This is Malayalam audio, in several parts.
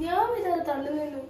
ഞാൻ വിചാരം തള്ളുന്നു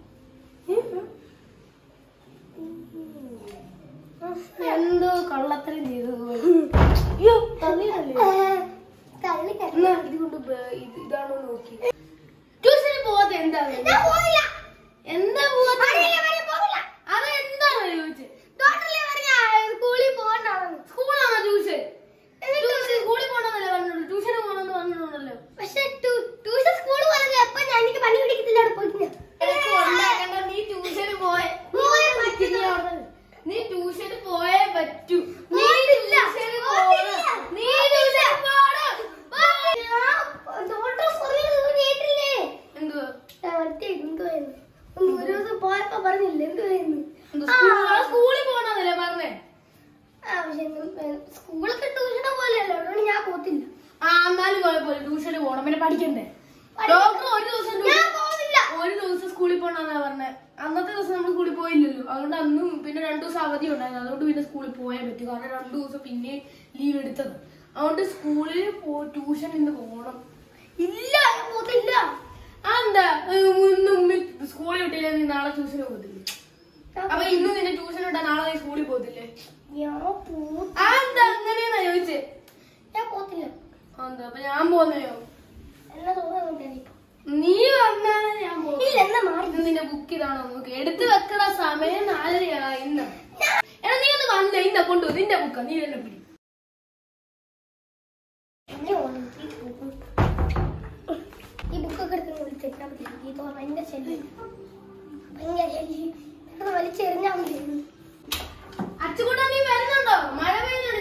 എന്തോ കള്ളത്തരം ചെയ്തു അയ്യോ തള്ളിയതല്ലേ തള്ളി എന്നാ ഇത് കൊണ്ട് ബ- ഇത് ഇതാണോ നോക്കി ട്യൂഷന് പോവാത്ത എന്താണ് ഞാൻ പോവില്ല എന്താ പോവാത്ത അറിയില്ല, വരെ പോവില്ല. അത് എന്താണ് ചോദിച്ചത് ഡോക്ടറല്ലേ പറഞ്ഞ സ്കൂളിൽ പോകണ്ടാണെന്ന് സ്കൂളാണോ ട്യൂഷൻ ട്യൂഷൻ സ്കൂളിൽ പോകണമെന്നല്ലേ പറഞ്ഞുള്ളൂ ട്യൂഷന് പോകണമെന്ന് പറഞ്ഞിട്ടുണ്ടല്ലോ പക്ഷെ ട്യൂഷൻ സ്കൂളിൽ പറഞ്ഞ എപ്പോ ഞാൻ എനിക്ക് പണി പിടിക്കത്തില്ല അവിടെ പോയിട്ടില്ല എനിക്ക് ഉണ്ടാക്കണ്ട, നീ ട്യൂഷന് പോയ പോയേ പറ്റില്ല. നീ ട്യൂഷന് പോയേ പറ്റൂ നീ പോകത്തില്ല. ട്യൂഷന് പോകത്തില്ല. പോണം നീ ട്യൂഷന് പോണം ഡോക്ടർ പറയുന്നത് കേട്ടില്ലേ എന്തുവാ ഞാൻ മറ്റേ എന്തുവായിരുന്നു ഒന്ന് ഒരു ദിവസം പോയപ്പോ പറഞ്ഞില്ല എന്തുവായിരുന്നു എന്തുവാ? സ്കൂൾ- സ്കൂളിൽ പോകണമെന്നല്ലേ പറഞ്ഞേ ആ പക്ഷെ സ്കൂളൊക്കെ ട്യൂഷനെ പോലെയല്ലോ അതുകൊണ്ട് ഞാൻ പോത്തില്ല ആ എന്നാലും കുഴപ്പമില്ല ട്യൂഷന് പോണം പിന്നെ പഠിക്കണ്ടേ ഡോക്ടർ ഒരു ദിവസം ഞാൻ ട്യൂഷൻ- പോകുന്നില്ല ഒരു ദിവസം സ്കൂളിൽ പോകണമെന്നാ പറഞ്ഞത് അന്നത്തെ ദിവസം നമ്മൾ സ്കൂളിൽ പോയില്ലല്ലോ അതുകൊണ്ട് അന്നും പിന്നെ രണ്ടു ദിവസം അവധി ഉണ്ടായിരുന്നു അതുകൊണ്ട് പിന്നെ സ്കൂളിൽ പോയാൽ പറ്റും കാരണം രണ്ടു ദിവസം പിന്നെ ലീവ് എടുത്തത് അതുകൊണ്ട് സ്കൂളിൽ പോ ട്യൂഷൻ ഇന്ന് പോകണം ഇല്ല ഞാൻ പോത്തില്ല ആ എന്താ ഇന്നും സ്കൂളിൽ വിട്ടില്ല നീ നാളെ ട്യൂഷന് പോകത്തില്ലേ അപ്പൊ ഇന്ന് നിന്നെ ട്യൂഷൻ വിട്ടാ നാളെ നീ സ്കൂളിൽ പോകത്തില്ലേ ഞാൻ പോ ആ എന്താ അങ്ങനെയെന്നാ ചോദിച്ചേ ഞാൻ പോത്തില്ല ആ, എന്താ അപ്പൊ ഞാൻ പോന്നെയോ എന്നാ തോന്നുന്നുണ്ടായിരിക്കും നീ വന്നാണ് ഞാൻ പോകും ഇല്ല എന്നാ മാറി ഇത് നിന്റെ ബുക്ക് ഇതാണോ നോക്കി എടുത്തു വെക്കണ സമയം നാലരയാ ഇന്ന് എടാ നീ ഒന്ന് വന്നേ ഇന്ന കൊണ്ടു നിന്റെ ബുക്കാ നീ തന്നെ പിടി എന്നെ ഓണം ഈ ബുക്ക് ഈ ബുക്കൊക്കെ എടുത്ത് വിളിച്ചെത്താൻ പറ്റില്ല ഈ തോന്നുന്നു ഭയങ്കര ശല്യം ഭയങ്കര ശല്യം ഇത് വലിച്ചെറിഞ്ഞാൽ മതി അച്ചുകൂട്ടാ നീ വരുന്നുണ്ടോ മഴ പെയ്യുന്നുണ്ട്